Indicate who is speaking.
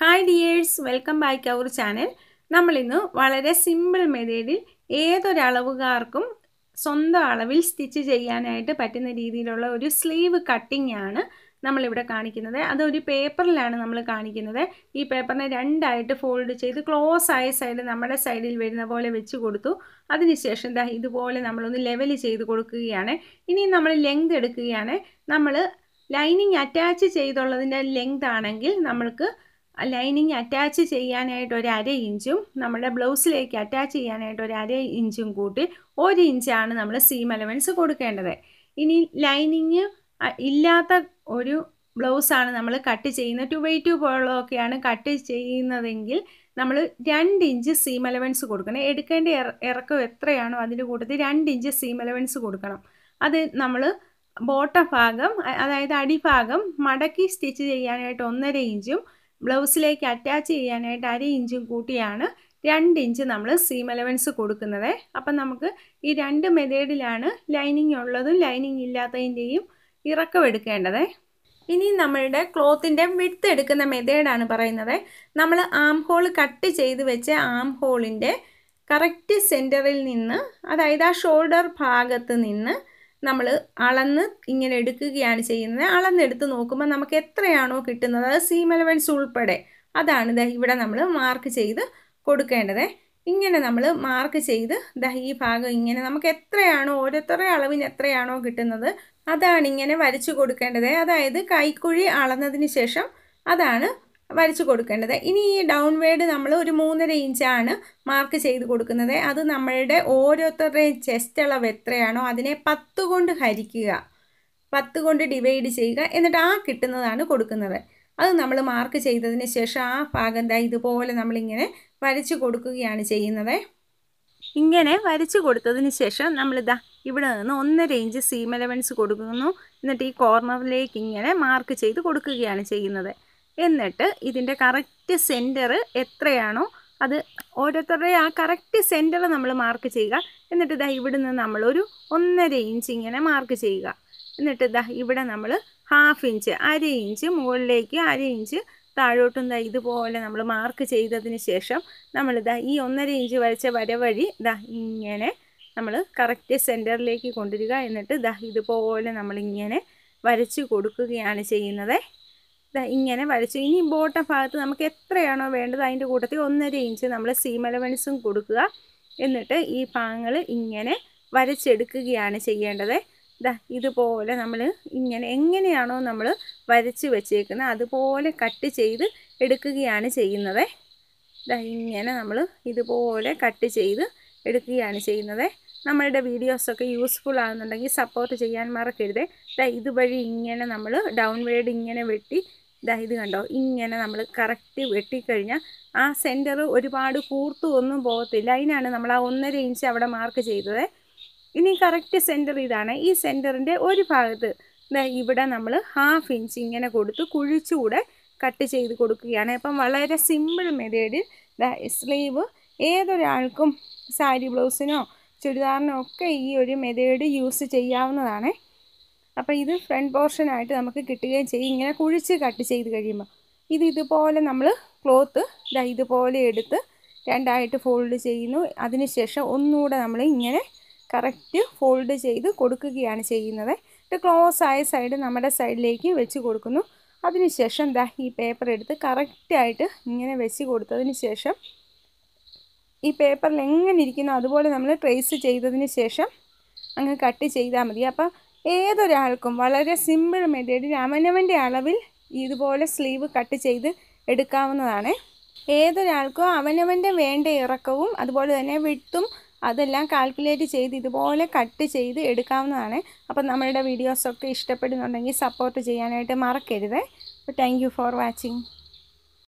Speaker 1: hi dears welcome back our channel നമ്മളിന്ന് വളരെ simple മെത്തേഡിൽ ഏതൊരളവുകാർക്കും സ്വന്തം അളവിൽ സ്റ്റിച്ച് ചെയ്യാനായിട്ട് പറ്റുന്ന രീതിയിലുള്ള ഒരു സ്ലീവ് കട്ടിംഗ് ആണ് നമ്മളിവിടെ കാണിക്കുന്നത് അതൊരു പേപ്പറിലാണ് നമ്മൾ കാണിക്കുന്നത് ഈ പേപ്പറിനെ രണ്ടായിട്ട് ഫോൾഡ് ചെയ്ത് ക്ലോസ് ആയ സൈഡ് നമ്മുടെ സൈഡിൽ വരുന്ന പോലെ വെച്ച് കൊടുത്തു അതിനുശേഷം ദാ ഇതുപോലെ നമ്മളൊന്ന് ലെവൽ ചെയ്ത് കൊടുക്കുകയാണ് ഇനി നമ്മൾ ലെങ്ത് എടുക്കുകയാണ് നമ്മൾ ലൈനിങ് അറ്റാച്ച് ചെയ്തുള്ളതിൻ്റെ ലെങ്ത് ആണെങ്കിൽ നമ്മൾക്ക് ലൈനിങ് അറ്റാച്ച് ചെയ്യാനായിട്ട് ഒരു അര ഇഞ്ചും നമ്മുടെ ബ്ലൗസിലേക്ക് അറ്റാച്ച് ചെയ്യാനായിട്ട് ഒരു അര ഇഞ്ചും കൂട്ടി ഒരു ഇഞ്ചാണ് നമ്മൾ സീം അലവൻസ് കൊടുക്കേണ്ടത് ഇനി ലൈനിങ് ഇല്ലാത്ത ഒരു ബ്ലൗസാണ് നമ്മൾ കട്ട് ചെയ്യുന്നത് ടു ബൈ ടു പോലുള്ളതൊക്കെയാണ് കട്ട് ചെയ്യുന്നതെങ്കിൽ നമ്മൾ രണ്ട് ഇഞ്ച് സീം അലവൻസ് കൊടുക്കണം എടുക്കേണ്ട ഇറക്കം എത്രയാണോ അതിൻ്റെ കൂട്ടത്തിൽ രണ്ട് ഇഞ്ച് സീം അലവൻസ് കൊടുക്കണം അത് നമ്മൾ ബോട്ടം ഭാഗം അതായത് അടിഭാഗം മടക്കി സ്റ്റിച്ച് ചെയ്യാനായിട്ട് ഒന്നര ഇഞ്ചും ബ്ലൗസിലേക്ക് അറ്റാച്ച് ചെയ്യാനായിട്ട് അര ഇഞ്ചും കൂട്ടിയാണ് രണ്ട് ഇഞ്ച് നമ്മൾ സീം അലവൻസ് കൊടുക്കുന്നത് അപ്പം നമുക്ക് ഈ രണ്ട് മെത്തേഡിലാണ് ലൈനിങ് ഉള്ളതും ലൈനിങ് ഇല്ലാത്തതിൻ്റെയും ഇറക്കം എടുക്കേണ്ടത് ഇനി നമ്മളുടെ ക്ലോത്തിൻ്റെ വിട്ത് എടുക്കുന്ന മെത്തേഡാണ് പറയുന്നത് നമ്മൾ ആം ഹോൾ കട്ട് ചെയ്ത് വെച്ച ആം ഹോളിൻ്റെ കറക്റ്റ് സെൻറ്ററിൽ നിന്ന് അതായത് ആ ഷോൾഡർ ഭാഗത്ത് നിന്ന് നമ്മൾ അളന്ന് ഇങ്ങനെ എടുക്കുകയാണ് ചെയ്യുന്നത് അളന്നെടുത്ത് നോക്കുമ്പോൾ നമുക്ക് എത്രയാണോ കിട്ടുന്നത് അത് സീം അലവൻസ് ഉൾപ്പെടെ അതാണ് ദാ ഇവിടെ നമ്മൾ മാർക്ക് ചെയ്ത് കൊടുക്കേണ്ടത് ഇങ്ങനെ നമ്മൾ മാർക്ക് ചെയ്ത് ദാ ഈ ഭാഗം ഇങ്ങനെ നമുക്ക് എത്രയാണോ ഓരോരുത്തരുടെ അളവിന് എത്രയാണോ കിട്ടുന്നത് അതാണ് ഇങ്ങനെ വരച്ചു കൊടുക്കേണ്ടത് അതായത് കൈക്കുഴി അളന്നതിന് ശേഷം അതാണ് വരച്ചു കൊടുക്കേണ്ടത് ഇനി ഈ ഡൗൺ വേഡ് നമ്മൾ ഒരു മൂന്നര ഇഞ്ചാണ് മാർക്ക് ചെയ്ത് കൊടുക്കുന്നത് അത് നമ്മളുടെ ഓരോരുത്തരുടെയും ചെസ്റ്റ് അളവ് എത്രയാണോ അതിനെ പത്ത് കൊണ്ട് ഹരിക്കുക പത്ത് കൊണ്ട് ഡിവൈഡ് ചെയ്യുക എന്നിട്ട് ആ കിട്ടുന്നതാണ് കൊടുക്കുന്നത് അത് നമ്മൾ മാർക്ക് ചെയ്തതിന് ശേഷം ആ ഭാഗം ദാ ഇതുപോലെ നമ്മളിങ്ങനെ വരച്ചു കൊടുക്കുകയാണ് ചെയ്യുന്നത് ഇങ്ങനെ വരച്ചു കൊടുത്തതിന് ശേഷം നമ്മളിതാ ഇവിടെ നിന്ന് ഒന്നര ഇഞ്ച് സീം എലവൻസ് കൊടുക്കുന്നു എന്നിട്ട് ഈ കോർണറിലേക്ക് ഇങ്ങനെ മാർക്ക് ചെയ്ത് കൊടുക്കുകയാണ് ചെയ്യുന്നത് എന്നിട്ട് ഇതിൻ്റെ കറക്റ്റ് സെൻറ്റർ എത്രയാണോ അത് ഓരോരുത്തരുടെ ആ കറക്റ്റ് സെൻറ്റർ നമ്മൾ മാർക്ക് ചെയ്യുക എന്നിട്ട് ഇതാ ഇവിടെ നിന്ന് നമ്മളൊരു ഒന്നര ഇഞ്ച് ഇങ്ങനെ മാർക്ക് ചെയ്യുക എന്നിട്ട് ഇതാ ഇവിടെ നമ്മൾ ഹാഫ് ഇഞ്ച് അര ഇഞ്ച് മുകളിലേക്ക് അര ഇഞ്ച് താഴോട്ടും ദാ ഇതുപോലെ നമ്മൾ മാർക്ക് ചെയ്തതിന് ശേഷം നമ്മളിതാ ഈ ഒന്നര ഇഞ്ച് വരച്ച വര വഴി ഇതാ ഇങ്ങനെ നമ്മൾ കറക്റ്റ് സെൻറ്ററിലേക്ക് കൊണ്ടുവരിക എന്നിട്ട് ദാ ഇതുപോലെ നമ്മളിങ്ങനെ വരച്ച് കൊടുക്കുകയാണ് ചെയ്യുന്നത് ഇങ്ങനെ വരച്ചു ഇനി ബോട്ടം ഭാഗത്ത് നമുക്ക് എത്രയാണോ വേണ്ടത് അതിൻ്റെ കൂട്ടത്തിൽ ഒന്നര ഇഞ്ച് നമ്മൾ സീം അലവൻസും കൊടുക്കുക എന്നിട്ട് ഈ ഭാഗങ്ങൾ ഇങ്ങനെ വരച്ചെടുക്കുകയാണ് ചെയ്യേണ്ടത് ദാ ഇതുപോലെ നമ്മൾ ഇങ്ങനെ എങ്ങനെയാണോ നമ്മൾ വരച്ച് വെച്ചേക്കുന്നത് അതുപോലെ കട്ട് ചെയ്ത് എടുക്കുകയാണ് ചെയ്യുന്നത് ദാ ഇങ്ങനെ നമ്മൾ ഇതുപോലെ കട്ട് ചെയ്ത് എടുക്കുകയാണ് ചെയ്യുന്നത് നമ്മളുടെ വീഡിയോസൊക്കെ യൂസ്ഫുൾ ആകുന്നുണ്ടെങ്കിൽ സപ്പോർട്ട് ചെയ്യാൻ മറക്കരുത് ദാ ഇതുവഴി ഇങ്ങനെ നമ്മൾ ഡൗൺ വേഡ് ഇങ്ങനെ വെട്ടി ഇതാ ഇത് കണ്ടോ ഇങ്ങനെ നമ്മൾ കറക്റ്റ് വെട്ടിക്കഴിഞ്ഞാൽ ആ സെൻറ്റർ ഒരുപാട് കൂർത്തു ഒന്നും പോകത്തില്ല അതിനാണ് നമ്മൾ ആ ഒന്നര ഇഞ്ച് അവിടെ മാർക്ക് ചെയ്തത് ഇനി കറക്റ്റ് സെൻറ്റർ ഇതാണ് ഈ സെൻറ്ററിൻ്റെ ഒരു ഭാഗത്ത് ഇവിടെ നമ്മൾ ഹാഫ് ഇഞ്ച് ഇങ്ങനെ കൊടുത്ത് കുഴിച്ചുകൂടെ കട്ട് ചെയ്ത് കൊടുക്കുകയാണ് അപ്പം വളരെ സിമ്പിൾ മെത്തേഡിൽ സ്ലീവ് ഏതൊരാൾക്കും സാരി ബ്ലൗസിനോ ചുരിദാറിനോ ഒക്കെ ഈ ഒരു മെത്തേഡ് യൂസ് ചെയ്യാവുന്നതാണ് അപ്പോൾ ഇത് ഫ്രണ്ട് പോർഷനായിട്ട് നമുക്ക് കിട്ടുകയും ചെയ്യും ഇങ്ങനെ കുഴിച്ച് കട്ട് ചെയ്ത് കഴിയുമ്പോൾ ഇത് ഇതുപോലെ നമ്മൾ ക്ലോത്ത് ഇതാ ഇതുപോലെ എടുത്ത് രണ്ടായിട്ട് ഫോൾഡ് ചെയ്യുന്നു അതിനുശേഷം ഒന്നുകൂടെ നമ്മൾ ഇങ്ങനെ കറക്റ്റ് ഫോൾഡ് ചെയ്ത് കൊടുക്കുകയാണ് ചെയ്യുന്നത് ഇത് ക്ലോസ് ആയ സൈഡ് നമ്മുടെ സൈഡിലേക്ക് വെച്ച് കൊടുക്കുന്നു അതിനുശേഷം ദാ ഈ പേപ്പർ എടുത്ത് കറക്റ്റായിട്ട് ഇങ്ങനെ വെച്ച് കൊടുത്തതിന് ശേഷം ഈ പേപ്പറിൽ എങ്ങനെ ഇരിക്കുന്നോ അതുപോലെ നമ്മൾ ട്രേസ് ചെയ്തതിന് ശേഷം അങ്ങ് കട്ട് ചെയ്താൽ മതി അപ്പോൾ ഏതൊരാൾക്കും വളരെ സിമ്പിൾ മെത്തേഡിൽ അവനവൻ്റെ അളവിൽ ഇതുപോലെ സ്ലീവ് കട്ട് ചെയ്ത് എടുക്കാവുന്നതാണ് ഏതൊരാൾക്കും അവനവൻ്റെ വേണ്ട ഇറക്കവും അതുപോലെ തന്നെ വിട്ടും അതെല്ലാം കാൽക്കുലേറ്റ് ചെയ്ത് ഇതുപോലെ കട്ട് ചെയ്ത് എടുക്കാവുന്നതാണ് അപ്പം നമ്മളുടെ വീഡിയോസൊക്കെ ഇഷ്ടപ്പെടുന്നുണ്ടെങ്കിൽ സപ്പോർട്ട് ചെയ്യാനായിട്ട് മറക്കരുത് അപ്പോൾ താങ്ക് ഫോർ വാച്ചിങ്